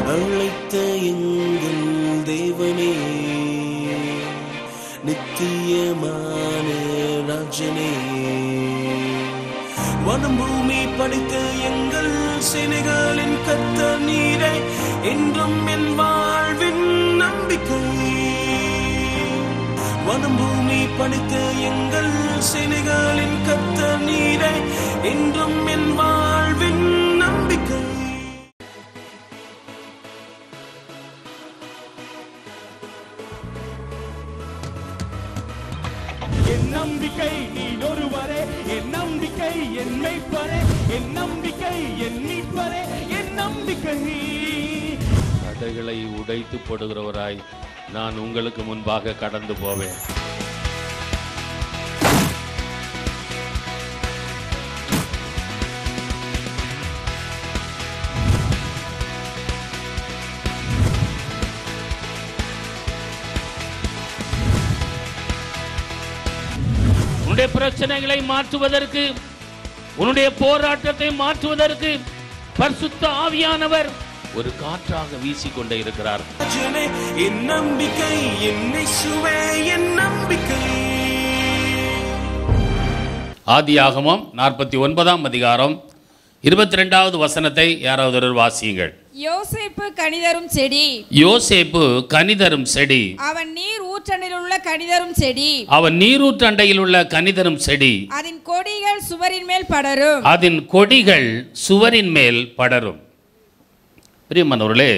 அழைத்த எங்கள் தேவனே நித்தியமான ராஜனே வனம் பூமி படைத்த எங்கள் சேனைகளின் கத்த நீரை என்றும் என் வாழ்வின் நம்பிக்கை வனம் பூமி படைத்த எங்கள் சேனைகளின் கத்த நீரை என்றும் என் வாழ்வின் நம்பிக்கை என் நம்பிக்கை நீ ஒருவரே என் நம்பிக்கை என் மெய்ப்பரே என் நம்பிக்கை என் மீட்பரே என் நம்பிக்கை தடைகளை உடைத்து போடுகிறவராய் நான் உங்களுக்கு முன்பாக கடந்து போவேன் உன்னுடைய பிரச்சனைகளை மாற்றுவதற்கு உன்னுடைய போராட்டத்தை மாற்றுவதற்கு பரிசுத்த ஆவியானவர் ஒரு காற்றாக வீசிக்கொண்டே இருக்கிறார் ராஜனே என் நம்பிக்கை என்னை சுவே என் நம்பிக்கை ஆதியாகமம் நாற்பத்தி ஒன்பதாம் அதிகாரம் இருபத்தி ரெண்டாவது வசனத்தை யாராவது ஒருவர் வாசியுங்கள் யோசேப்பு கனிதரும் செடி யோசேப்பு கனிதரும் செடி அவன் நீர் ஊற்றனில் உள்ள கனிதரும் செடி அவன் நீரூற்றண்டையில் உள்ள கனிதரும் செடி அதன் கொடிகள் சுவரின் மேல் படரும் அதன் கொடிகள் சுவரின் மேல் படரும் பிரியமானவர்களே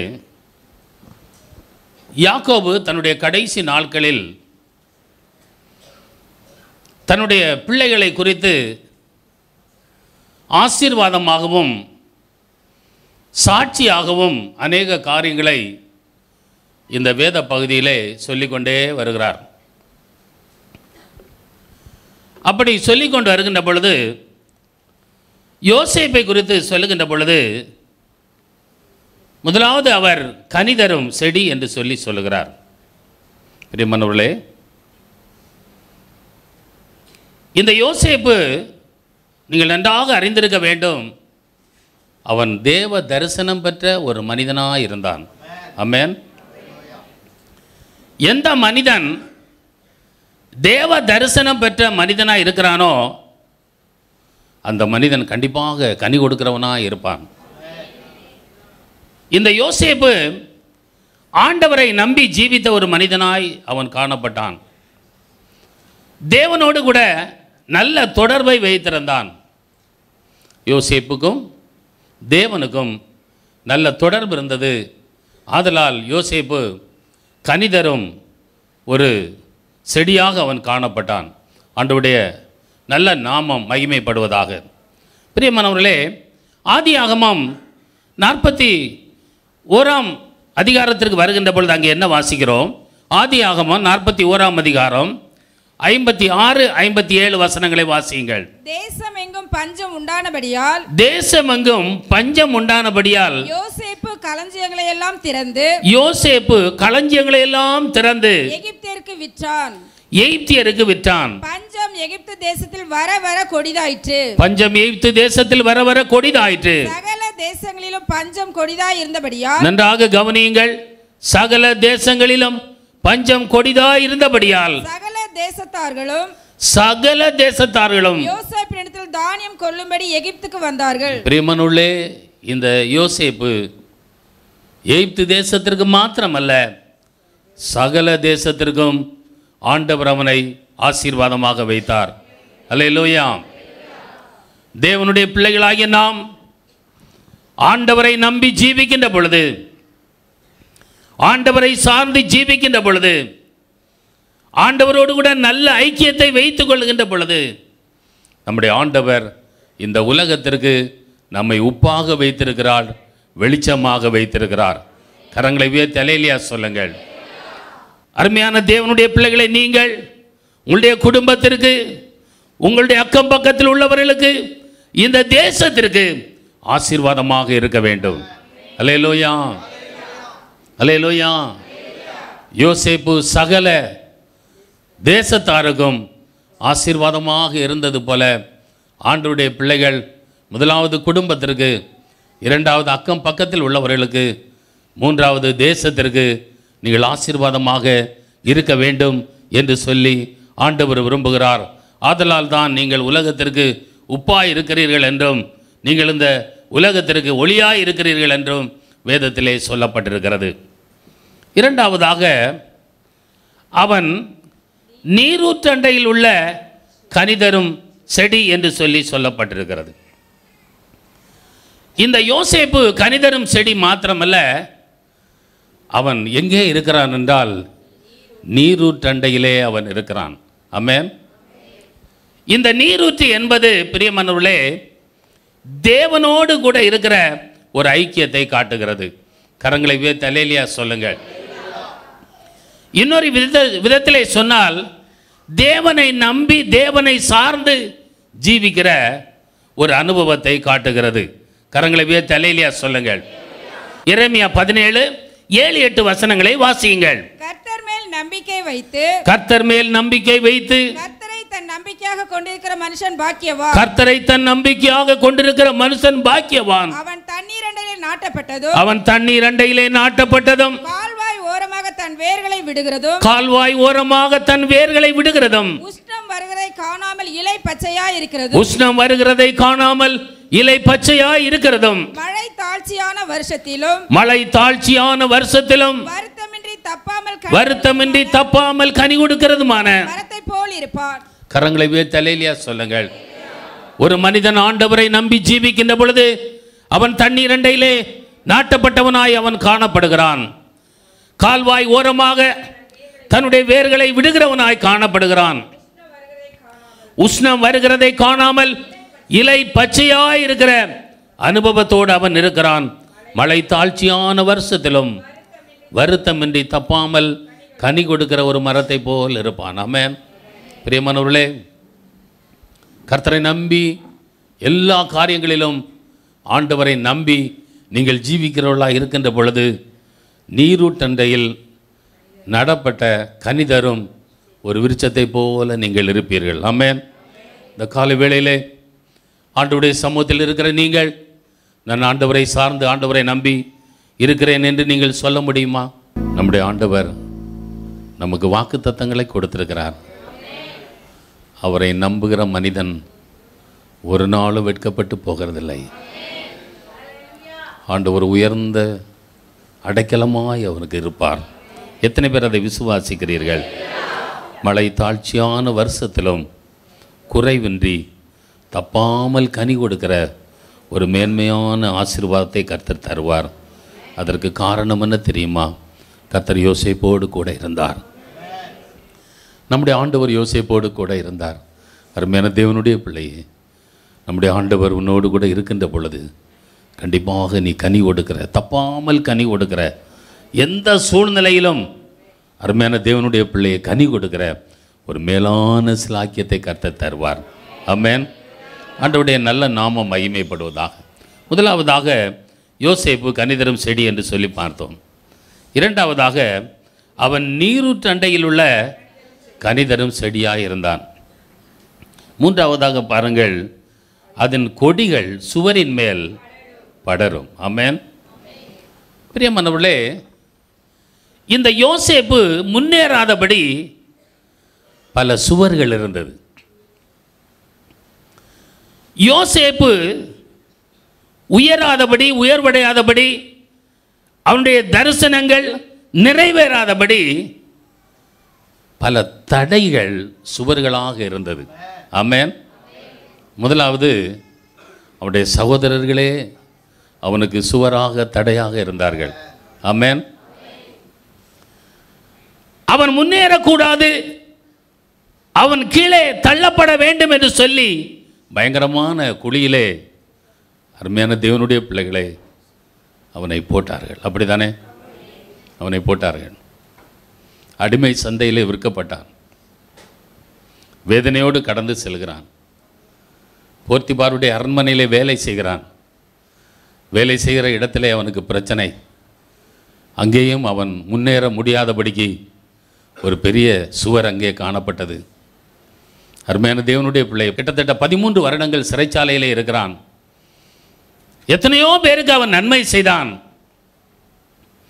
யாக்கோபு தன்னுடைய கடைசி நாட்களில் தன்னுடைய பிள்ளைகளை குறித்து ஆசீர்வாதமாகவும் சாட்சியாகவும் அநேக காரியங்களை இந்த வேத பகுதியிலே சொல்லிக்கொண்டே வருகிறார் அப்படி சொல்லிக்கொண்டு வருகின்ற பொழுது யோசேப்பை குறித்து சொல்லுகின்ற பொழுது முதலாவது அவர் கனிதரும் செடி என்று சொல்லி சொல்லுகிறார் பிரியமானவர்களே இந்த யோசேப்பு நீங்கள் நன்றாக அறிந்திருக்க வேண்டும் அவன் தேவ தரிசனம் பெற்ற ஒரு மனிதனாக இருந்தான் அமேன் எந்த மனிதன் தேவ தரிசனம் பெற்ற மனிதனாக இருக்கிறானோ அந்த மனிதன் கண்டிப்பாக கனி கொடுக்கிறவனாக இருப்பான் இந்த யோசேப்பு ஆண்டவரை நம்பி ஜீவித்த ஒரு மனிதனாய் அவன் காணப்பட்டான் தேவனோடு கூட நல்ல தொடர்பை வைத்திருந்தான் யோசேப்புக்கும் தேவனுக்கும் நல்ல தொடர்பு இருந்தது ஆதலால் யோசேப்பு கனிதரும் ஒரு செடியாக அவன் காணப்பட்டான் ஆண்டவருடைய நல்ல நாமம் மகிமைப்படுவதாக பிரியமானவர்களே ஆதி ஆகமம் நாற்பத்தி ஓராம் அதிகாரத்திற்கு வருகின்ற பொழுது அங்கே என்ன வாசிக்கிறோம் ஆதி ஆகமம் நாற்பத்தி ஓராம் அதிகாரம் ஐம்பத்தி ஆறு ஐம்பத்தி ஏழு வசனங்களை வாசியுங்கள் தேசம் எங்கும் பஞ்சம் உண்டானபடியால் தேசமெங்கும் பஞ்சம் உண்டானபடியால் யோசேப்பு களஞ்சியங்களை எல்லாம் திறந்து யோசேப்பு களஞ்சியங்களை எல்லாம் திறந்து எகிப்திற்கு விற்றான் எய்ப்தியருக்கு விற்றான் பஞ்சம் எகிப்து தேசத்தில் வர வர கொடிதாயிற்று பஞ்சம் எய்ப்து தேசத்தில் வர வர கொடிதாயிற்று சகல தேசங்களிலும் பஞ்சம் கொடிதாய் இருந்தபடியால் நன்றாக கவனியுங்கள் சகல தேசங்களிலும் பஞ்சம் கொடிதாய் இருந்தபடியால் சகல தேசத்தார்களும் சகல தேசத்தார்களும் யோசேப்பினிடத்தில் தானியம் கொள்ளும்படி எகிப்துக்கு வந்தார்கள் பிரியமனுள்ளே இந்த யோசேப்பு எகிப்து தேசத்திற்கு மாத்திரமல்ல சகல தேசத்திற்கும் ஆண்டவர் அவனை ஆசீர்வாதமாக வைத்தார் அல்லேலூயா தேவனுடைய பிள்ளைகளாகிய நாம் ஆண்டவரை நம்பி ஜீவிக்கின்ற பொழுது ஆண்டவரை சார்ந்து ஜீவிக்கின்ற பொழுது ஆண்டவரோடு கூட நல்ல ஐக்கியத்தை வைத்துக் கொள்கின்ற பொழுது நம்முடைய ஆண்டவர் இந்த உலகத்திற்கு நம்மை உப்பாக வைத்திருக்கிறார் வெளிச்சமாக வைத்திருக்கிறார் கரங்களை உயர்த்தி அலையிலியா சொல்லுங்கள் அருமையான தேவனுடைய பிள்ளைகளை நீங்கள் உங்களுடைய குடும்பத்திற்கு உங்களுடைய அக்கம் பக்கத்தில் உள்ளவர்களுக்கு இந்த தேசத்திற்கு ஆசீர்வாதமாக இருக்க வேண்டும் அலையலோயா அலையலோயா யோசேப்பு சகல தேசத்தாருக்கும் ஆசீர்வாதமாக இருந்தது போல ஆண்டவருடைய பிள்ளைகள் முதலாவது குடும்பத்திற்கு இரண்டாவது அக்கம் பக்கத்தில் உள்ளவர்களுக்கு மூன்றாவது தேசத்திற்கு நீங்கள் ஆசீர்வாதமாக இருக்க வேண்டும் என்று சொல்லி ஆண்டவர் விரும்புகிறார் ஆதலால் தான் நீங்கள் உலகத்திற்கு உப்பாய் இருக்கிறீர்கள் என்றும் நீங்கள் இந்த உலகத்திற்கு ஒளியாய் இருக்கிறீர்கள் என்றும் வேதத்திலே சொல்லப்பட்டிருக்கிறது இரண்டாவதாக அவன் நீரூற்றண்டையில் உள்ள கனிதரும் செடி என்று சொல்லி சொல்லப்பட்டிருக்கிறது இந்த யோசேப்பு கனிதரும் செடி மாத்திரமல்ல அவன் எங்கே இருக்கிறான் என்றால் நீரூற்றண்டையிலே அவன் இருக்கிறான் ஆமென் இந்த நீரூற்று என்பது பிரியமனவர்களே தேவனோடு கூட இருக்கிற ஒரு ஐக்கியத்தை காட்டுகிறது கரங்களை வே தலையிலியா சொல்லுங்கள் இன்னொரு வித விதத்திலே சொன்னால் தேவனை நம்பி தேவனை சார்ந்து ஜீவிக்கிற ஒரு அனுபவத்தை காட்டுகிறது கரங்களை வே தலையிலியா சொல்லுங்கள் இறைமையா பதினேழு ஏழு எட்டு வசனங்களை வாசியுங்கள் கர்த்தர் மேல் நம்பிக்கை வைத்து கர்த்தர் மேல் நம்பிக்கை வைத்து கர்த்தரை தன் நம்பிக்கையாக கொண்டிருக்கிற மனுஷன் பாக்கியவா கர்த்தரை தன் நம்பிக்கையாக கொண்டிருக்கிற மனுஷன் பாக்கியவான் அவன் தண்ணீர் அண்டையில் நாட்டப்பட்டதும் அவன் தண்ணீர் அண்டையிலே நாட்டப்பட்டதும் கால்வாய் ஓரமாக தன் வேர்களை விடுகிறதும் கால்வாய் ஓரமாக தன் வேர்களை விடுகிறதும் உஷ்ணம் வருகிறதை காணாமல் இலை பச்சையா இருக்கிறதும் உஷ்ணம் வருகிறதை காணாமல் இலை பச்சையாய் இருக்கிறதும் மழை தாழ்ச்சியான வருஷத்திலும் மழை தாழ்ச்சியான வருஷத்திலும் வருத்தமின்றி தப்பாமல் கனி வருத்தமின்றி தப்பாமல் கனி கொடுக்கிறதுமான மரத்தை போல் இருப்பான் கரங்களை வே தலையிலியா சொல்லுங்கள் ஒரு மனிதன் ஆண்டவரை நம்பி ஜீவிக்கின்ற பொழுது அவன் தண்ணீர் அண்டையிலே நாட்டப்பட்டவனாய் அவன் காணப்படுகிறான் கால்வாய் ஓரமாக தன்னுடைய வேர்களை விடுகிறவனாய் காணப்படுகிறான் உஷ்ணம் வருகிறதை காணாமல் இலை பச்சையாய் இருக்கிற அனுபவத்தோடு அவன் இருக்கிறான் மழை தாழ்ச்சியான வருஷத்திலும் வருத்தமின்றி தப்பாமல் கனி கொடுக்கிற ஒரு மரத்தை போல் இருப்பான் ஆமென் பிரியமானவர்களே கர்த்தரை நம்பி எல்லா காரியங்களிலும் ஆண்டவரை நம்பி நீங்கள் ஜீவிக்கிறவர்களாக இருக்கின்ற பொழுது நீரூட்டண்டையில் நடப்பட்ட கனிதரும் ஒரு விருட்சத்தை போல நீங்கள் இருப்பீர்கள் ஆமென் இந்த காலை வேளையிலே ஆண்டவருடைய சமூகத்தில் இருக்கிற நீங்கள் நான் ஆண்டவரை சார்ந்து ஆண்டவரை நம்பி இருக்கிறேன் என்று நீங்கள் சொல்ல முடியுமா நம்முடைய ஆண்டவர் நமக்கு வாக்கு தத்தங்களை கொடுத்திருக்கிறார் அவரை நம்புகிற மனிதன் ஒரு நாளும் வெட்கப்பட்டு போகிறதில்லை ஆண்டவர் உயர்ந்த அடைக்கலமாய் அவனுக்கு இருப்பார் எத்தனை பேர் அதை விசுவாசிக்கிறீர்கள் மழை தாழ்ச்சியான வருஷத்திலும் குறைவின்றி தப்பாமல் கனி கொடுக்கிற ஒரு மேன்மையான ஆசீர்வாதத்தை கர்த்தர் தருவார் அதற்கு காரணம் என்ன தெரியுமா கர்த்தர் யோசேப்போடு கூட இருந்தார் நம்முடைய ஆண்டவர் யோசேப்போடு கூட இருந்தார் அருமையான தேவனுடைய பிள்ளையே நம்முடைய ஆண்டவர் உன்னோடு கூட இருக்கின்ற பொழுது கண்டிப்பாக நீ கனி கொடுக்கிற தப்பாமல் கனி கொடுக்கிற எந்த சூழ்நிலையிலும் அருமையான தேவனுடைய பிள்ளையை கனி கொடுக்கிற ஒரு மேலான சிலாக்கியத்தை கர்த்தர் தருவார் ஆமென் ஆண்டவருடைய நல்ல நாமம் மகிமைப்படுவதாக முதலாவதாக யோசேப்பு கனிதரும் செடி என்று சொல்லி பார்த்தோம் இரண்டாவதாக அவன் நீரூற்றண்டையில் உள்ள கனிதரும் செடியாக இருந்தான் மூன்றாவதாக பாருங்கள் அதன் கொடிகள் சுவரின் மேல் படரும் ஆமென் பிரியமானவர்களே இந்த யோசேப்பு முன்னேறாதபடி பல சுவர்கள் இருந்தது யோசேப்பு உயராதபடி உயர்வடையாதபடி அவனுடைய தரிசனங்கள் நிறைவேறாதபடி பல தடைகள் சுவர்களாக இருந்தது ஆமென் முதலாவது அவனுடைய சகோதரர்களே அவனுக்கு சுவராக தடையாக இருந்தார்கள் ஆமென் அவன் முன்னேறக்கூடாது அவன் கீழே தள்ளப்பட வேண்டும் என்று சொல்லி பயங்கரமான குழியிலே அருமையான தேவனுடைய பிள்ளைகளை அவனை போட்டார்கள் அப்படிதானே அவனை போட்டார்கள் அடிமை சந்தையிலே விற்கப்பட்டான் வேதனையோடு கடந்து செல்கிறான் போர்த்திபாருடைய அரண்மனையிலே வேலை செய்கிறான் வேலை செய்கிற இடத்திலே அவனுக்கு பிரச்சனை அங்கேயும் அவன் முன்னேற முடியாதபடிக்கு ஒரு பெரிய சுவர் அங்கே காணப்பட்டது அருமையான தேவனுடைய பிள்ளை கிட்டத்தட்ட பதிமூன்று வருடங்கள் சிறைச்சாலையிலே இருக்கிறான் எத்தனையோ பேருக்கு அவன் நன்மை செய்தான்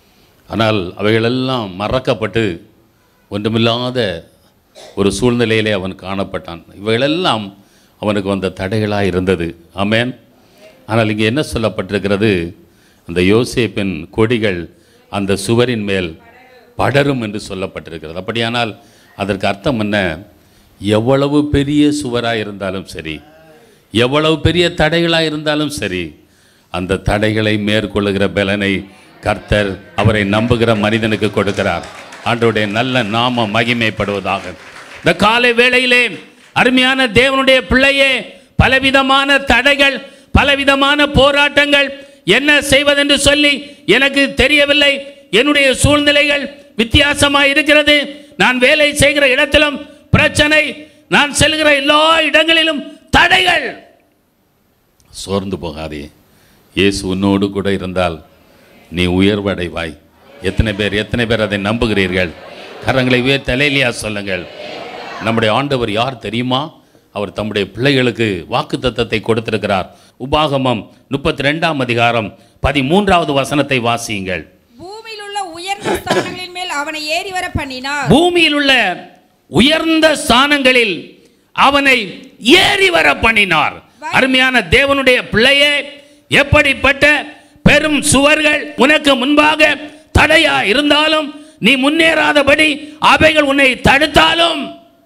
ஆனால் அவைகளெல்லாம் மறக்கப்பட்டு ஒன்றுமில்லாத ஒரு சூழ்நிலையிலே அவன் காணப்பட்டான் இவைகளெல்லாம் அவனுக்கு வந்த தடைகளாக இருந்தது ஆமென் ஆனால் இங்கே என்ன சொல்லப்பட்டிருக்கிறது அந்த யோசேப்பின் கொடிகள் அந்த சுவரின் மேல் படரும் என்று சொல்லப்பட்டிருக்கிறது அப்படியானால் அதற்கு அர்த்தம் என்ன எவ்வளவு பெரிய சுவராக இருந்தாலும் சரி எவ்வளவு பெரிய தடைகளாக இருந்தாலும் சரி அந்த தடைகளை மேற்கொள்ளுகிற பலனை கர்த்தர் அவரை நம்புகிற மனிதனுக்கு கொடுக்கிறார் ஆண்டவருடைய நல்ல நாம மகிமைப்படுவதாக இந்த காலை வேளையிலே அருமையான தேவனுடைய பிள்ளையே பலவிதமான தடைகள் பலவிதமான போராட்டங்கள் என்ன செய்வதென்று சொல்லி எனக்கு தெரியவில்லை என்னுடைய சூழ்நிலைகள் வித்தியாசமாக இருக்கிறது நான் வேலை செய்கிற இடத்திலும் பிரச்சனை நான் செல்கிற எல்லா இடங்களிலும் தடைகள் சோர்ந்து போகாதே இயேசு உன்னோடு கூட இருந்தால் நீ உயர்வடைவாய் எத்தனை பேர் எத்தனை பேர் அதை நம்புகிறீர்கள் கரங்களை உயர் தலையிலையா சொல்லுங்கள் நம்முடைய ஆண்டவர் யார் தெரியுமா அவர் தம்முடைய பிள்ளைகளுக்கு வாக்கு தத்தத்தை கொடுத்திருக்கிறார் உபாகமம் முப்பத்தி ரெண்டாம் அதிகாரம் பதிமூன்றாவது வசனத்தை வாசியுங்கள் பூமியில் உள்ள உயர்ந்த ஸ்தானங்களின் மேல் அவனை ஏறி வர பண்ணினார் பூமியில் உள்ள உயர்ந்த ஸ்தானங்களில் அவனை ஏறி வர பண்ணினார் அருமையான தேவனுடைய பிள்ளையே எப்படிப்பட்ட பெரும் சுவர்கள் உனக்கு முன்பாக தடையா இருந்தாலும் நீ முன்னேறாதபடி அவைகள் உன்னை தடுத்தாலும்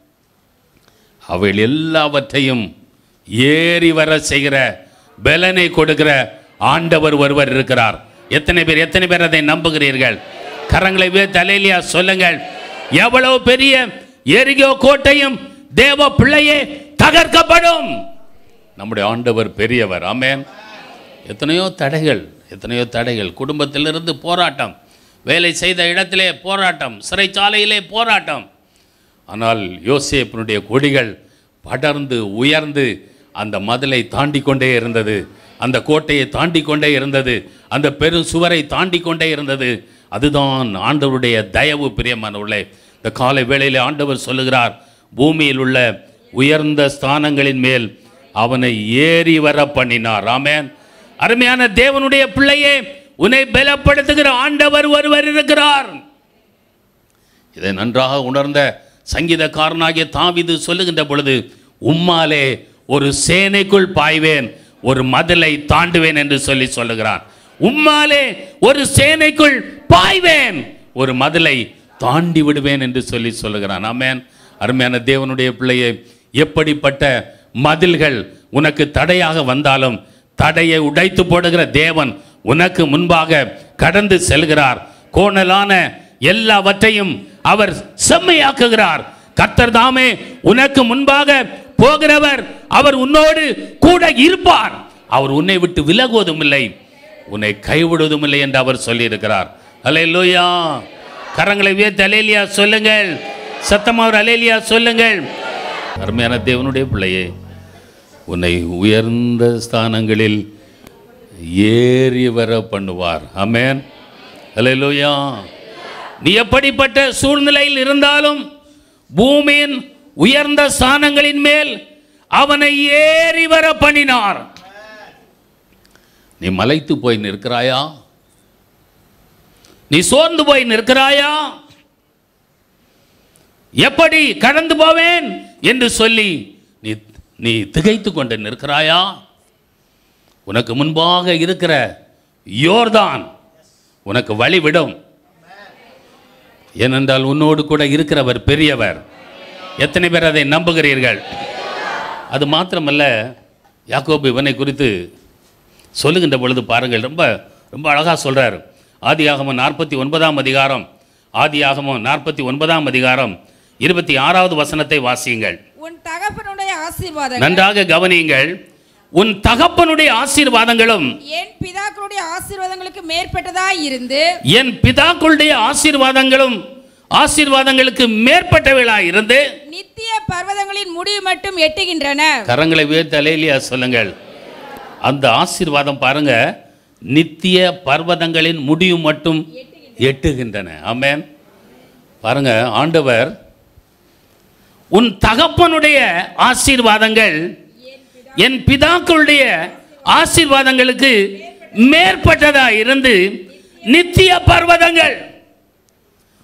அவைகள் எல்லாவற்றையும் ஏறி வர செய்கிற பலனை கொடுக்கிற ஆண்டவர் ஒருவர் இருக்கிறார் எத்தனை பேர் எத்தனை பேர் அதை நம்புகிறீர்கள் கரங்களை வே தலையிலியா சொல்லுங்கள் எவ்வளவு பெரிய எரிகோ கோட்டையும் தேவ பிள்ளையே தகர்க்கப்படும் நம்முடைய ஆண்டவர் பெரியவர் ஆமென் எத்தனையோ தடைகள் எத்தனையோ தடைகள் குடும்பத்திலிருந்து போராட்டம் வேலை செய்த இடத்திலே போராட்டம் சிறைச்சாலையிலே போராட்டம் ஆனால் யோசேப்பினுடைய கொடிகள் படர்ந்து உயர்ந்து அந்த மதிலை தாண்டி கொண்டே இருந்தது அந்த கோட்டையை தாண்டி கொண்டே இருந்தது அந்த பெரும் சுவரை தாண்டி கொண்டே இருந்தது அதுதான் ஆண்டவருடைய தயவு பிரியமானவர்களே இந்த காலை வேளையிலே ஆண்டவர் சொல்லுகிறார் பூமியில் உள்ள உயர்ந்த ஸ்தானங்களின் மேல் அவனை ஏறி வர பண்ணினார் ஆமென் அருமையான தேவனுடைய பிள்ளையே உன்னை பலப்படுத்துகிற ஆண்டவர் ஒருவர் இருக்கிறார் இதை நன்றாக உணர்ந்த சங்கீதக்காரனாகிய தாவிது சொல்லுகின்ற பொழுது உம்மாலே ஒரு சேனைக்குள் பாய்வேன் ஒரு மதிலை தாண்டுவேன் என்று சொல்லி சொல்லுகிறான் உம்மாலே ஒரு சேனைக்குள் பாய்வேன் ஒரு மதிலை தாண்டி விடுவேன் என்று சொல்லி சொல்லுகிறான் ஆமென் அருமையான தேவனுடைய பிள்ளையை எப்படிப்பட்ட மதில்கள் உனக்கு தடையாக வந்தாலும் தடையை உடைத்து போடுகிற தேவன் உனக்கு முன்பாக கடந்து செல்கிறார் கோணலான எல்லாவற்றையும் அவர் செம்மையாக்குகிறார் கர்த்தர் தாமே உனக்கு முன்பாக போகிறவர் அவர் உன்னோடு கூட இருப்பார் அவர் உன்னை விட்டு விலகுவதும் இல்லை உன்னை கைவிடுவதும் இல்லை என்று அவர் சொல்லியிருக்கிறார் அலையலூயா கரங்களை உயர்த்தி அலேலியா சொல்லுங்கள் சத்தமா ஒரு அலேலியா சொல்லுங்கள் அருமையான தேவனுடைய பிள்ளையே உன்னை உயர்ந்த ஸ்தானங்களில் ஏறி வர பண்ணுவார் ஆமென் அல்லேலூயா நீ எப்படிப்பட்ட சூழ்நிலையில் இருந்தாலும் பூமியின் உயர்ந்த ஸ்தானங்களின் மேல் அவனை ஏறி வர பண்ணினார் நீ மலைத்து போய் நிற்கிறாயா நீ சோர்ந்து போய் நிற்கிறாயா எப்படி கடந்து போவேன் என்று சொல்லி நீ நீ திகைத்து கொண்டு நிற்கிறாயா உனக்கு முன்பாக இருக்கிற யோர்தான் உனக்கு வழிவிடும் ஏனென்றால் உன்னோடு கூட இருக்கிறவர் பெரியவர் எத்தனை பேர் அதை நம்புகிறீர்கள் அது மாத்திரமல்ல யாக்கோபு இவனை குறித்து சொல்லுகின்ற பொழுது பாருங்கள் ரொம்ப ரொம்ப அழகாக சொல்றார் ஆதியாகமம் நாற்பத்தி ஒன்பதாம் அதிகாரம் ஆதியாகமம் நாற்பத்தி ஒன்பதாம் அதிகாரம் இருபத்தி ஆறாவது வசனத்தை வாசியுங்கள் உன் தகப்பனுடைய ஆசீர்வாதங்கள் நன்றாக கவனியுங்கள் உன் தகப்பனுடைய ஆசீர்வாதங்களும் என் பிதாக்களுடைய ஆசீர்வாதங்களுக்கு மேற்பட்டதாய் இருந்து என் பிதாக்களுடைய ஆசீர்வாதங்களும் ஆசீர்வாதங்களுக்கு மேற்பட்டவைகளாக இருந்து நித்திய பர்வதங்களின் முடிவு மட்டும் எட்டுகின்றன கரங்களை உயர்த்த அலேலியா சொல்லுங்கள் அந்த ஆசீர்வாதம் பாருங்க நித்திய பர்வதங்களின் முடிவு மட்டும் எட்டுகின்றன ஆமென் பாருங்க ஆண்டவர் உன் தகப்பனுடைய ஆசீர்வாதங்கள் என் பிதாக்களுடைய ஆசீர்வாதங்களுக்கு மேற்பட்டதா இருந்து நித்திய பர்வதங்கள்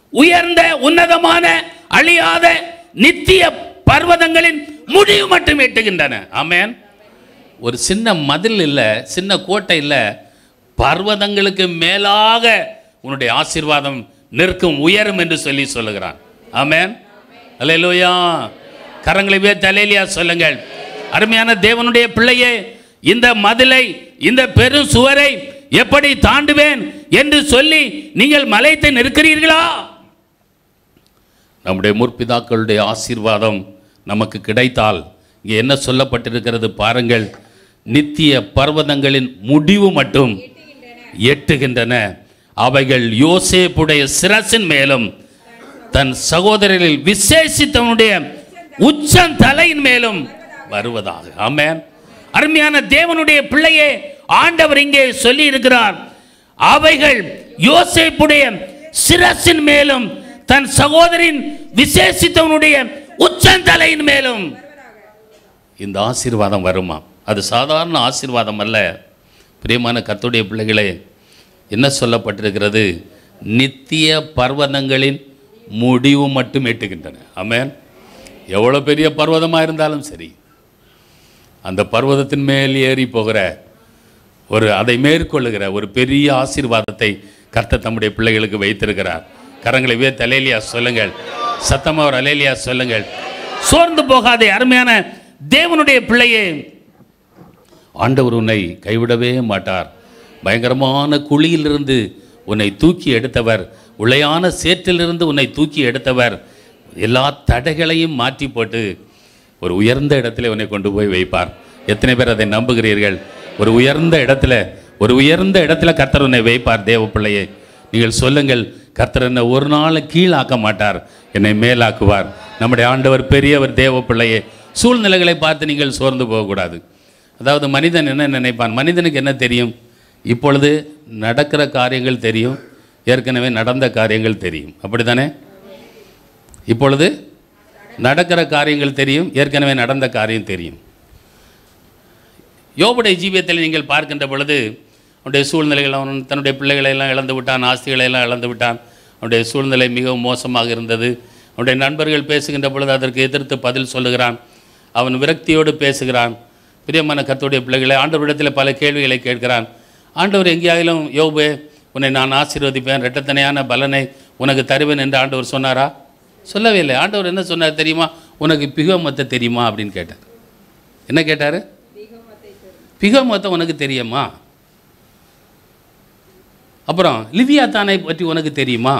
உயர்ந்த உன்னதமான அழியாத நித்திய பர்வதங்களின் முடிவு மட்டும் எட்டுகின்றன ஆமென் ஒரு சின்ன மதில் இல்லை சின்ன கோட்டை இல்லை பர்வதங்களுக்கு மேலாக உன்னுடைய ஆசீர்வாதம் நிற்கும் உயரும் என்று சொல்லி சொல்லுகிறான் ஆமென் அல்லேலூயா கரங்களை வே தலையிலியா சொல்லுங்கள் அருமையான தேவனுடைய பிள்ளையே இந்த மதிலை இந்த பெரும் சுவரை எப்படி தாண்டுவேன் என்று சொல்லி நீங்கள் மலைத்து நிற்கிறீர்களா நம்முடைய முற்பிதாக்களுடைய ஆசீர்வாதம் நமக்கு கிடைத்தால் இங்கே என்ன சொல்லப்பட்டிருக்கிறது பாருங்கள் நித்திய பர்வதங்களின் முடிவு மட்டும் எட்டுகின்றன அவைகள் யோசேப்புடைய சிரசின் மேலும் தன் சகோதரரில் விசேஷித்தவனுடைய உச்சம் தலையின் மேலும் வருவதாக ஆமென் அருமையான தேவனுடைய பிள்ளையே ஆண்டவர் இங்கே சொல்லி இருக்கிறார் அவைகள் யோசேப்புடைய சிரசின் மேலும் தன் சகோதரின் விசேஷித்தவனுடைய உச்சந்தலையின் மேலும் இந்த ஆசீர்வாதம் வருமா அது சாதாரண ஆசீர்வாதம் அல்ல பிரியமான கர்த்தருடைய பிள்ளைகளே என்ன சொல்லப்பட்டிருக்கிறது நித்திய பர்வதங்களின் முடிவு மட்டும் எட்டுகின்றன ஆமென் எவ்வளோ பெரிய பர்வதமாக இருந்தாலும் சரி அந்த பர்வதத்தின் மேல் ஏறி போகிற ஒரு அதை மேற்கொள்ளுகிற ஒரு பெரிய ஆசீர்வாதத்தை கர்த்தர் தம்முடைய பிள்ளைகளுக்கு வைத்திருக்கிறார் கரங்களை வே தலையிலியா சொல்லுங்கள் சத்தமா ஒரு அலேலியா சொல்லுங்கள் சோர்ந்து போகாதே அருமையான தேவனுடைய பிள்ளையே ஆண்டவர் உன்னை கைவிடவே மாட்டார் பயங்கரமான குழியிலிருந்து உன்னை தூக்கி எடுத்தவர் உளையான சேற்றிலிருந்து உன்னை தூக்கி எடுத்தவர் எல்லா தடைகளையும் மாற்றி போட்டு ஒரு உயர்ந்த இடத்துல உன்னை கொண்டு போய் வைப்பார் எத்தனை பேர் அதை நம்புகிறீர்கள் ஒரு உயர்ந்த இடத்துல ஒரு உயர்ந்த இடத்துல கர்த்தர் உன்னை வைப்பார் தேவ பிள்ளையே நீங்கள் சொல்லுங்கள் கர்த்தர் என்னை ஒரு நாள் கீழாக்க மாட்டார் என்னை மேலாக்குவார் நம்முடைய ஆண்டவர் பெரியவர் தேவ பிள்ளையே சூழ்நிலைகளை பார்த்து நீங்கள் சோர்ந்து போகக்கூடாது அதாவது மனிதன் என்ன நினைப்பான் மனிதனுக்கு என்ன தெரியும் இப்பொழுது நடக்கிற காரியங்கள் தெரியும் ஏற்கனவே நடந்த காரியங்கள் தெரியும் அப்படித்தானே இப்பொழுது நடக்கிற காரியங்கள் தெரியும் ஏற்கனவே நடந்த காரியம் தெரியும் யோபுடைய ஜீவியத்தில் நீங்கள் பார்க்கின்ற பொழுது அவனுடைய சூழ்நிலைகள் அவன் தன்னுடைய பிள்ளைகளை எல்லாம் இழந்து விட்டான் ஆஸ்திகளை எல்லாம் இழந்து விட்டான் அவனுடைய சூழ்நிலை மிகவும் மோசமாக இருந்தது அவனுடைய நண்பர்கள் பேசுகின்ற பொழுது அதற்கு எதிர்த்து பதில் சொல்லுகிறான் அவன் விரக்தியோடு பேசுகிறான் பிரியமான கர்த்தருடைய பிள்ளைகளை ஆண்டவரிடத்தில் பல கேள்விகளை கேட்கிறான் ஆண்டவர் எங்கேயாயிலும் யோபே உன்னை நான் ஆசீர்வதிப்பேன் இரட்டத்தனையான பலனை உனக்கு தருவேன் என்று ஆண்டவர் சொன்னாரா சொல்லவே இல்லை ஆண்டவர் என்ன சொன்னார் தெரியுமா உனக்கு பிகமத்தை தெரியுமா அப்படின்னு கேட்டார் என்ன கேட்டார் பிகமத்தை உனக்கு தெரியுமா அப்புறம் லிவியா தானை பற்றி உனக்கு தெரியுமா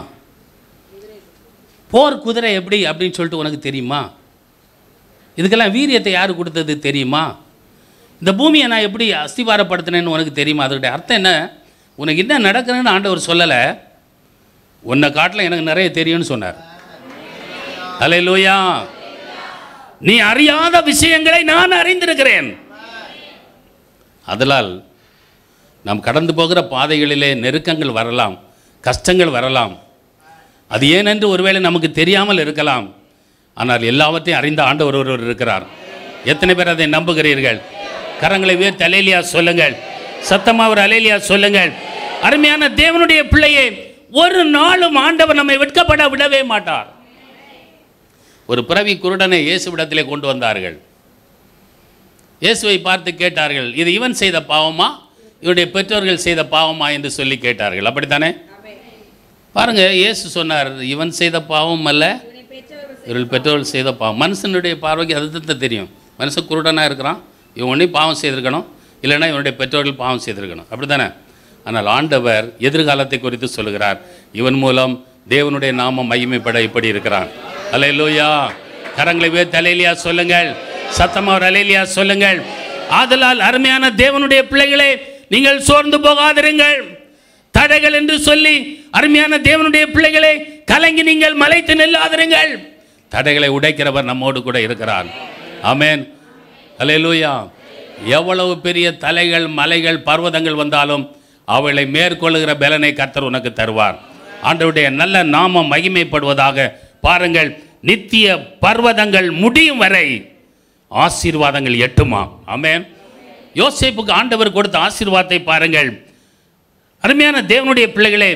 போர் குதிரை எப்படி அப்படின்னு சொல்லிட்டு உனக்கு தெரியுமா இதுக்கெல்லாம் வீரியத்தை யார் கொடுத்தது தெரியுமா இந்த பூமியை நான் எப்படி அஸ்திவாரப்படுத்தினேன்னு உனக்கு தெரியுமா அதோடைய அர்த்தம் என்ன உனக்கு என்ன நடக்குதுன்னு ஆண்டவர் சொல்லலை உன்னை காட்டில் எனக்கு நிறைய தெரியும்னு சொன்னார் அல்லேலூயா நீ அறியாத விஷயங்களை நான் அறிந்திருக்கிறேன் அதனால் நாம் கடந்து போகிற பாதைகளிலே நெருக்கங்கள் வரலாம் கஷ்டங்கள் வரலாம் அது ஏனென்று ஒருவேளை நமக்கு தெரியாமல் இருக்கலாம் ஆனால் எல்லாவற்றையும் அறிந்த ஆண்டவர் ஒருவர் இருக்கிறார் எத்தனை பேர் அதை நம்புகிறீர்கள் கரங்களை வேர் தலையிலியா சொல்லுங்கள் சத்தமா ஒரு அலையிலியா சொல்லுங்கள் அருமையான தேவனுடைய பிள்ளையே ஒரு நாளும் ஆண்டவர் நம்மை வெட்கப்பட விடவே மாட்டார் ஒரு பிறவி குருடனை இயேசுவிடத்திலே கொண்டு வந்தார்கள் இயேசுவை பார்த்து கேட்டார்கள் இது இவன் செய்த பாவமா இவனுடைய பெற்றோர்கள் செய்த பாவமா என்று சொல்லி கேட்டார்கள் அப்படித்தானே பாருங்க இயேசு சொன்னார் இவன் செய்த பாவம் அல்ல இவர்கள் பெற்றோர்கள் செய்த பாவம் மனுஷனுடைய பார்வைக்கு அது தான் தெரியும் மனுஷன் குருடனாக இருக்கிறான் இவன் ஒன்றே பாவம் செய்திருக்கணும் இல்லைன்னா இவனுடைய பெற்றோர்கள் பாவம் செய்திருக்கணும் அப்படித்தானே ஆனால் ஆண்டவர் எதிர்காலத்தை குறித்து சொல்லுகிறார் இவன் மூலம் தேவனுடைய நாமம் மகிமைப்பட இப்படி இருக்கிறான் அல்லேலூயா கரங்களை வே தலையிலியா சொல்லுங்கள் சத்தமா ஒரு அலையிலியா சொல்லுங்கள் ஆதலால் அருமையான தேவனுடைய பிள்ளைகளே நீங்கள் சோர்ந்து போகாதிருங்கள் தடைகள் என்று சொல்லி அருமையான தேவனுடைய பிள்ளைகளை கலங்கி நீங்கள் மலைத்து நில்லாதிருங்கள் தடைகளை உடைக்கிறவர் நம்மோடு கூட இருக்கிறார் ஆமென் அல்லேலூயா எவ்வளவு பெரிய தலைகள் மலைகள் பர்வதங்கள் வந்தாலும் அவளை மேற்கொள்ளுகிற பலனை கர்த்தர் உனக்கு தருவார் ஆண்டவருடைய நல்ல நாமம் மகிமைப்படுவதாக பாருங்கள் நித்திய பர்வதங்கள் முடியும் வரை ஆசீர்வாதங்கள் எட்டுமா ஆமென் யோசேப்புக்கு ஆண்டவர் கொடுத்த ஆசீர்வாதத்தை பாருங்கள் அருமையான தேவனுடைய பிள்ளைகளே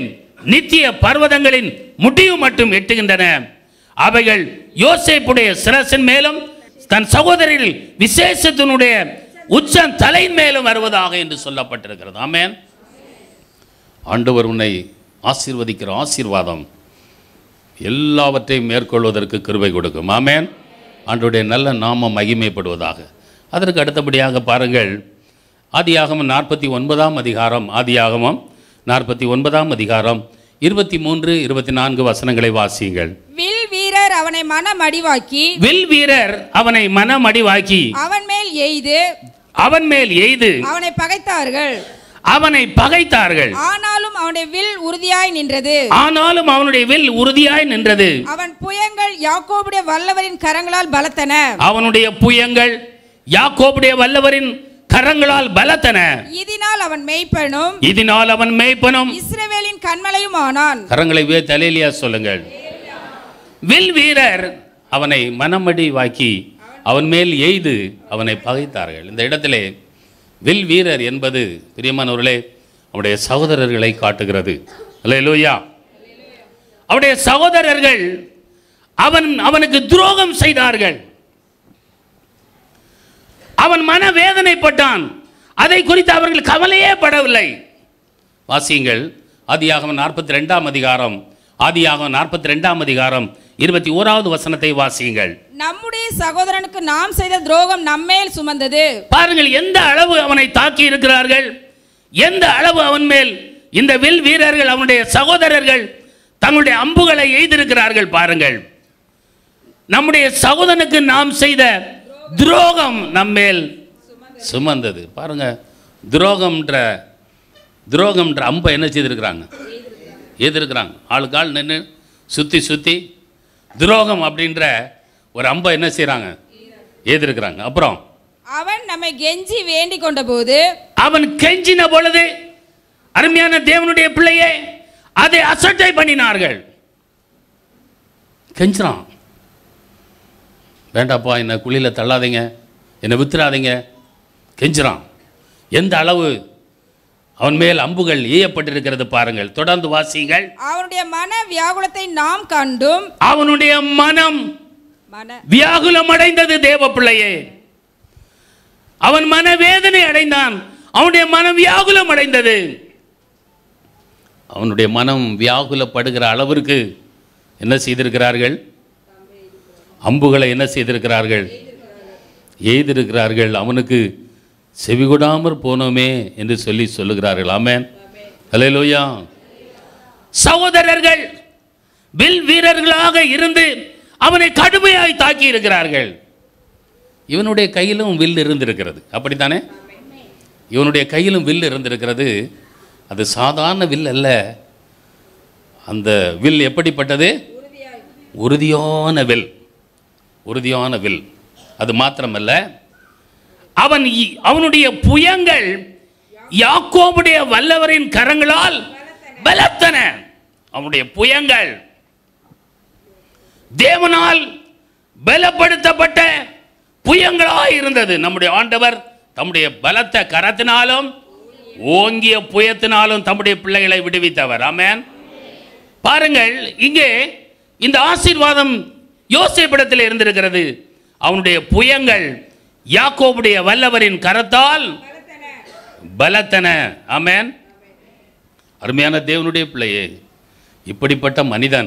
நித்திய பர்வதங்களின் முடிவு மட்டும் எட்டுகின்றன அவைகள் யோசேப்புடைய சிரசின் மேலும் தன் சகோதரரில் விசேஷத்தினுடைய உச்சம் தலையின் மேலும் வருவதாக என்று சொல்லப்பட்டிருக்கிறது ஆமென் ஆண்டவர் உன்னை ஆசீர்வதிக்கிற ஆசீர்வாதம் எல்லாவற்றையும் மேற்கொள்வதற்கு கிருபை கொடுக்கும் ஆமென் ஆண்டுடைய நல்ல நாமம் மகிமைப்படுவதாக அதற்கு அடுத்தபடியாக பாருங்கள் ஆதியாகமம் நாற்பத்தி ஒன்பதாம் அதிகாரம் ஆதியாகமம் நாற்பத்தி ஒன்பதாம் அதிகாரம் இருபத்தி மூன்று இருபத்தி நான்கு வசனங்களை வாசியுங்கள் வில் வீரர் அவனை மனமடிவாக்கி வில் வீரர் அவனை மனமடிவாக்கி அவன் மேல் எய்து அவன் மேல் எய்து அவனை பகைத்தார்கள் அவனை பகைத்தார்கள் ஆனாலும் அவனுடைய வில் உறுதியாய் நின்றது ஆனாலும் அவனுடைய வில் உறுதியாய் நின்றது அவன் புயங்கள் யாக்கோபுடைய வல்லவரின் கரங்களால் பலத்தன அவனுடைய புயங்கள் யாக்கோபுடைய வல்லவரின் கரங்களால் பலத்தன இதனால் அவன் மெய்ப்பனும் இதனால் அவன் மேய்ப்பனும் இஸ்ரவேலின் கண்மலையும் ஆனான் கரங்களை வே தலையிலியா சொல்லுங்கள் வில் வீரர் அவனை மனமடி வாக்கி அவன் மேல் எய்து அவனை பகைத்தார்கள் இந்த இடத்திலே வில் வீரர் என்பது பிரியமானவர்களே அவனுடைய சகோதரர்களை காட்டுகிறது அல்லேலூயா அவனுடைய சகோதரர்கள் அவன் அவனுக்கு துரோகம் செய்தார்கள் அவன் மன வேதனைப்பட்டான் அதை குறித்து அவர்கள் கவலையே படவில்லை வாசியுங்கள் ஆதியாகமம் நாற்பத்தி ரெண்டாம் அதிகாரம் ஆதியாகமம் நாற்பத்தி ரெண்டாம் அதிகாரம் இருபத்தி ஓராவது வசனத்தை வாசியுங்கள் நம்முடைய சகோதரனுக்கு நாம் செய்த துரோகம் நம்மேல் சுமந்தது பாருங்கள் எந்த அளவு அவனை தாக்கி இருக்கிறார்கள் எந்த அளவு அவன் மேல் இந்த வில் வீரர்கள் அவனுடைய சகோதரர்கள் தங்களுடைய அம்புகளை எய்திருக்கிறார்கள் பாருங்கள் நம்முடைய சகோதரனுக்கு நாம் செய்த துரோகம் நம்மேல் சுமந்தது பாருங்க துரோகம்ன்ற துரோகம்ன்ற அம்பை என்ன செய்திருக்கிறாங்க எதிர்க்கிறாங்க ஆளுக்கு ஆள் நின்று சுற்றி சுற்றி துரோகம் அப்படின்ற ஒரு அம்பை என்ன செய்கிறாங்க எதிர்க்கிறாங்க அப்புறம் அவன் நம்மை கெஞ்சி வேண்டிக் கொண்டபோது அவன் கெஞ்சின பொழுது அருமையான தேவனுடைய பிள்ளையே அதை அசட்டை பண்ணினார்கள் கெஞ்சுறான் வேண்டாப்பா என்னை குழியில் தள்ளாதீங்க என்னை வித்துறாதீங்க கெஞ்சுறான் எந்த அளவு அவன் மேல் அம்புகள் ஏயப்பட்டிருக்கிறது பாருங்கள் தொடர்ந்து வாசியுங்கள் அவனுடைய மன வியாகுலத்தை நாம் கண்டும் அவனுடைய மனம் மன வியாகுலம் அடைந்தது தேவ பிள்ளையே அவன் மனவேதனை அடைந்தான் அவனுடைய மனம் வியாகுலம் அடைந்தது அவனுடைய மனம் வியாகுலப்படுகிற அளவிற்கு என்ன செய்திருக்கிறார்கள் அம்புகளை என்ன செய்திருக்கிறார்கள் எய்திருக்கிறார்கள் அவனுக்கு செவிகொடாமற் போனோமே என்று சொல்லி சொல்லுகிறார்கள் ஆமென் ஹalleluya சகோதரர்கள் வில் வீரர்களாக இருந்து அவனை கடுமையாய் தாக்கி இருக்கிறார்கள் இவனுடைய கையிலும் வில் இருந்திருக்கிறது அப்படித்தானே இவனுடைய கையிலும் வில் இருந்திருக்கிறது அது சாதாரண வில் அல்ல அந்த வில் எப்படிப்பட்டது உறுதியான வில் உறுதியான வில் அது மாத்திரமல்ல அவன் இ- அவனுடைய புயங்கள் யாக்கோபுடைய வல்லவரின் கரங்களால் பலத்தன அவனுடைய புயங்கள் தேவனால் பலப்படுத்தப்பட்ட புயங்களாய் இருந்தது நம்முடைய ஆண்டவர் தம்முடைய பலத்த கரத்தினாலும் ஓங்கிய புயத்தினாலும் தம்முடைய பிள்ளைகளை விடுவித்தவர் ஆமென் பாருங்கள் இங்கே இந்த ஆசீர்வாதம் யோசேப்பிடத்தில் இருந்திருக்கிறது அவனுடைய புயங்கள் யாக்கோபுடைய வல்லவரின் கரத்தால் பலத்தன ஆமென் அருமையான தேவனுடைய பிள்ளையே இப்படிப்பட்ட மனிதன்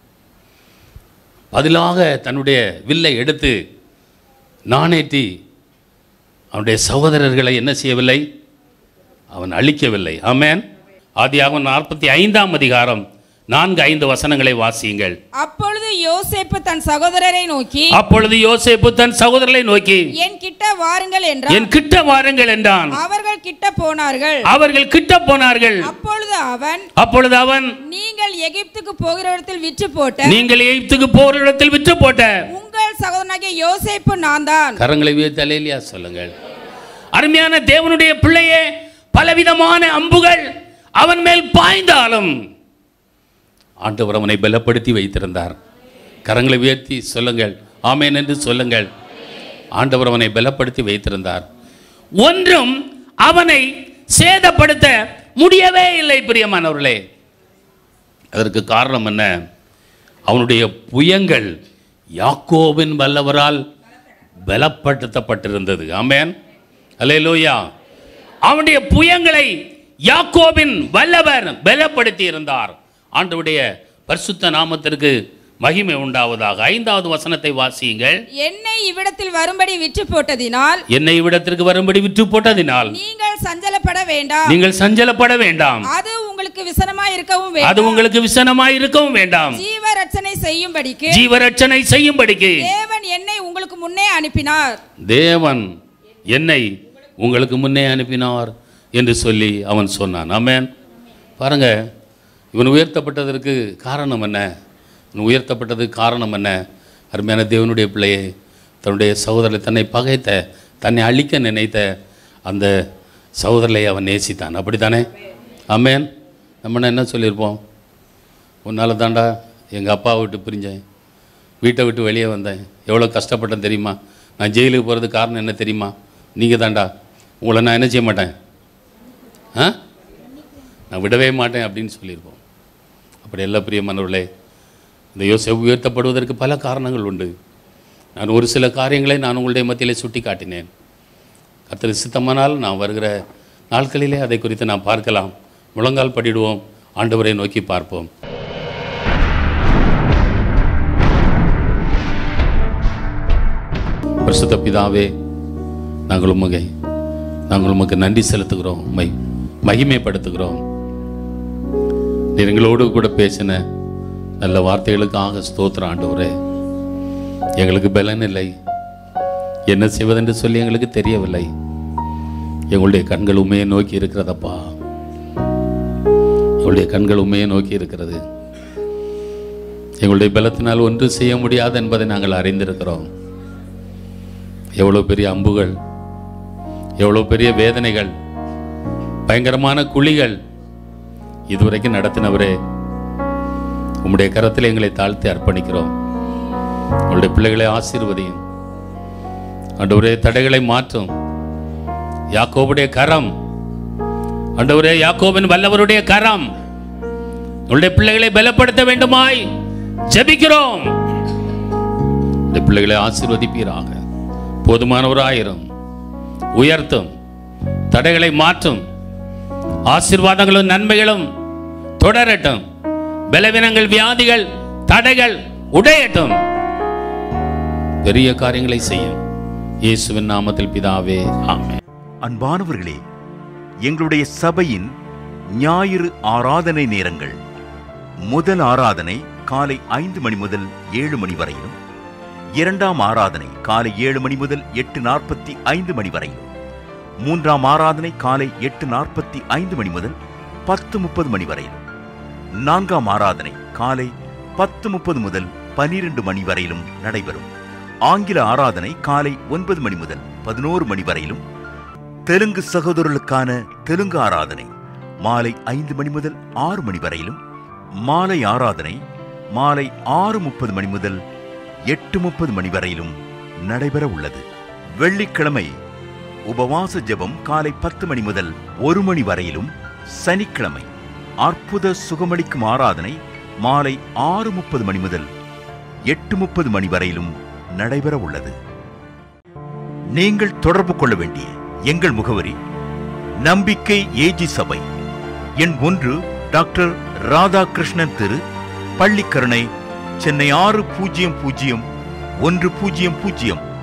பதிலாக தன்னுடைய வில்லை எடுத்து நாணேற்றி அவனுடைய சகோதரர்களை என்ன செய்யவில்லை அவன் அழிக்கவில்லை ஆமென் ஆதியாகமம் நாற்பத்தி ஐந்தாம் அதிகாரம் நான்கு ஐந்து வசனங்களை வாசியுங்கள் அப்பொழுது யோசேப்பு தன் சகோதரரை நோக்கி அப்பொழுது யோசேப்பு தன் சகோதரரை நோக்கி என் கிட்ட வாருங்கள் என்றான் என் கிட்ட வாருங்கள் என்றான் அவர்கள் கிட்ட போனார்கள் அவர்கள் கிட்ட போனார்கள் அப்பொழுது அவன் அப்பொழுது அவன் நீங்கள் எகிப்துக்கு போகிற இடத்தில் விற்று போட்ட நீங்கள் எகிப்துக்கு போர் இடத்தில் விற்று போட்ட உங்கள் சகோதரனாகிய யோசேப்பு நான் தான் கரங்களை உயர்த்தி அலையிலியா சொல்லுங்கள் அருமையான தேவனுடைய பிள்ளையே பலவிதமான அம்புகள் அவன் மேல் பாய்ந்தாலும் ஆண்டவர் அவனை பலப்படுத்தி வைத்திருந்தார் கரங்களை உயர்த்தி சொல்லுங்கள் ஆமேன் என்று சொல்லுங்கள் ஆண்டவர் அவனை பலப்படுத்தி வைத்திருந்தார் ஒன்றும் அவனை சேதப்படுத்த முடியவே இல்லை பிரியமானவர்களே அதற்கு காரணம் என்ன அவனுடைய புயங்கள் யாக்கோபின் வல்லவரால் பலப்படுத்தப்பட்டிருந்தது ஆமென் அல்லேலூயா அவனுடைய புயங்களை யாக்கோபின் வல்லவர் பலப்படுத்தி இருந்தார் ஆண்டவருடைய பரிசுத்த நாமத்திற்கு மகிமை உண்டாவதாக ஐந்தாவது வசனத்தை வாசியுங்கள் என்னை இவ்விடத்தில் வரும்படி விற்று போட்டதினால் என்னை இவ்விடத்திற்கு வரும்படி விற்று போட்டதினால் நீங்கள் சஞ்சலப்பட வேண்டாம் நீங்கள் சஞ்சலப்பட வேண்டாம் அது உங்களுக்கு விசனமாய் இருக்கவும் அது வேண்டாம் உங்களுக்கு விசனமாய் இருக்கவும் வேண்டாம் ஜீவ ரட்சனை செய்யும்படிக்கு ஜீவரட்சனை செய்யும்படிக்கு தேவன் என்னை உங்களுக்கு முன்னே அனுப்பினார் தேவன் என்னை உங்களுக்கு முன்னே அனுப்பினார் என்று சொல்லி அவன் சொன்னான் ஆமென் பாருங்க இவன் உயர்த்தப்பட்டதற்கு காரணம் என்ன இவன் உயர்த்தப்பட்டதுக்கு காரணம் என்ன அருமையான தேவனுடைய பிள்ளையை தன்னுடைய சகோதரரை தன்னை பகைத்த தன்னை அழிக்க நினைத்த அந்த சகோதரரை அவன் நேசித்தான் அப்படித்தானே ஆமென் நம்ம என்ன சொல்லியிருப்போம் உன்னால் தாண்டா எங்கள் அப்பாவை விட்டு பிரிஞ்சேன் வீட்டை விட்டு வெளியே வந்தேன் எவ்வளோ கஷ்டப்பட்டேன் தெரியுமா நான் ஜெயிலுக்கு போகிறதுக்கு காரணம் என்ன தெரியுமா நீங்கள் தாண்டா உங்களை நான் என்ன செய்ய மாட்டேன் ஆ நான் விடவே மாட்டேன் அப்படின்னு சொல்லியிருப்போம் அப்படி எல்லா பிரியமானவர்களே இந்த யோசை உயர்த்தப்படுவதற்கு பல காரணங்கள் உண்டு நான் ஒரு சில காரியங்களை நான் உங்களுடைய மத்தியிலே சுட்டி காட்டினேன் கர்த்தர் சித்தமானால் நான் வருகிற நாட்களிலே அதை குறித்து நாம் பார்க்கலாம் முழங்கால் படிடுவோம் ஆண்டவரை நோக்கி பார்ப்போம் பரிசுத்த பிதாவே நாங்கள் உமகை நாங்கள் உமக்கு நன்றி செலுத்துகிறோம் உம்மை மகிமைப்படுத்துகிறோம் நீர் எங்களோடு கூட பேசின நல்ல வார்த்தைகளுக்காக ஸ்தோத்திரம் ஆண்டவரே எங்களுக்கு பலன் இல்லை என்ன செய்வதென்று சொல்லி எங்களுக்கு தெரியவில்லை எங்களுடைய கண்கள் உண்மையை நோக்கி இருக்கிறதப்பா எங்களுடைய கண்கள் உண்மையை நோக்கி இருக்கிறது எங்களுடைய பலத்தினால் ஒன்று செய்ய முடியாது என்பதை நாங்கள் அறிந்திருக்கிறோம் எவ்வளோ பெரிய அம்புகள் எவ்வளோ பெரிய வேதனைகள் பயங்கரமான குழிகள் இதுவரைக்கும் நடத்தினவரே உம்முடைய கரத்தில் எங்களை தாழ்த்தி அர்ப்பணிக்கிறோம் உங்களுடைய பிள்ளைகளை ஆசீர்வதியும் ஆண்டவரே தடைகளை மாற்றும் யாக்கோபுடைய கரம் ஆண்டவரே யாக்கோபின் வல்லவருடைய கரம் உங்களுடைய பிள்ளைகளை பலப்படுத்த வேண்டுமாய் ஜெபிக்கிறோம் இந்த பிள்ளைகளை ஆசீர்வதிப்பீராக போதுமானவராயிரும் உயர்த்தும் தடைகளை மாற்றும் ஆசீர்வாதங்களும் நன்மைகளும் தொடரட்டும் பலவீனங்கள் வியாதிகள் தடைகள் உடையட்டும் பெரிய காரியங்களை செய்யும் இயேசுவின் நாமத்தில் பிதாவே ஆமென் அன்பானவர்களே எங்களுடைய சபையின் ஞாயிறு ஆராதனை நேரங்கள் முதல் ஆராதனை காலை ஐந்து மணி முதல் ஏழு மணி வரையிலும் இரண்டாம் ஆராதனை காலை ஏழு மணி முதல் எட்டு நாற்பத்தி ஐந்து மணி வரையிலும் மூன்றாம் ஆராதனை காலை எட்டு நாற்பத்தி ஐந்து மணி முதல் பத்து முப்பது மணி வரையிலும் நான்காம் ஆராதனை காலை பத்து முப்பது முதல் பனிரெண்டு மணி வரையிலும் நடைபெறும் ஆங்கில ஆராதனை காலை ஒன்பது மணி முதல் பதினோரு மணி வரையிலும் தெலுங்கு சகோதரர்களுக்கான தெலுங்கு ஆராதனை மாலை ஐந்து மணி முதல் ஆறு மணி வரையிலும் மாலை ஆராதனை மாலை ஆறு முப்பது மணி முதல் எட்டு முப்பது மணி வரையிலும் நடைபெற உள்ளது வெள்ளிக்கிழமை உபவாச ஜெபம் காலை பத்து மணி முதல் ஒரு மணி வரையிலும் சனிக்கிழமை அற்புத சுகமளிக்கும் ஆராதனை மாலை ஆறு முப்பது மணி முதல் எட்டு முப்பது மணி வரையிலும் நடைபெற உள்ளது நீங்கள் தொடர்பு கொள்ள வேண்டிய எங்கள் முகவரி நம்பிக்கை ஏஜி சபை எண் ஒன்று டாக்டர் ராதாகிருஷ்ணன் தெரு பள்ளிக்கரணை சென்னை ஆறு பூஜ்ஜியம் பூஜ்ஜியம் ஒன்று பூஜ்ஜியம் பூஜ்ஜியம்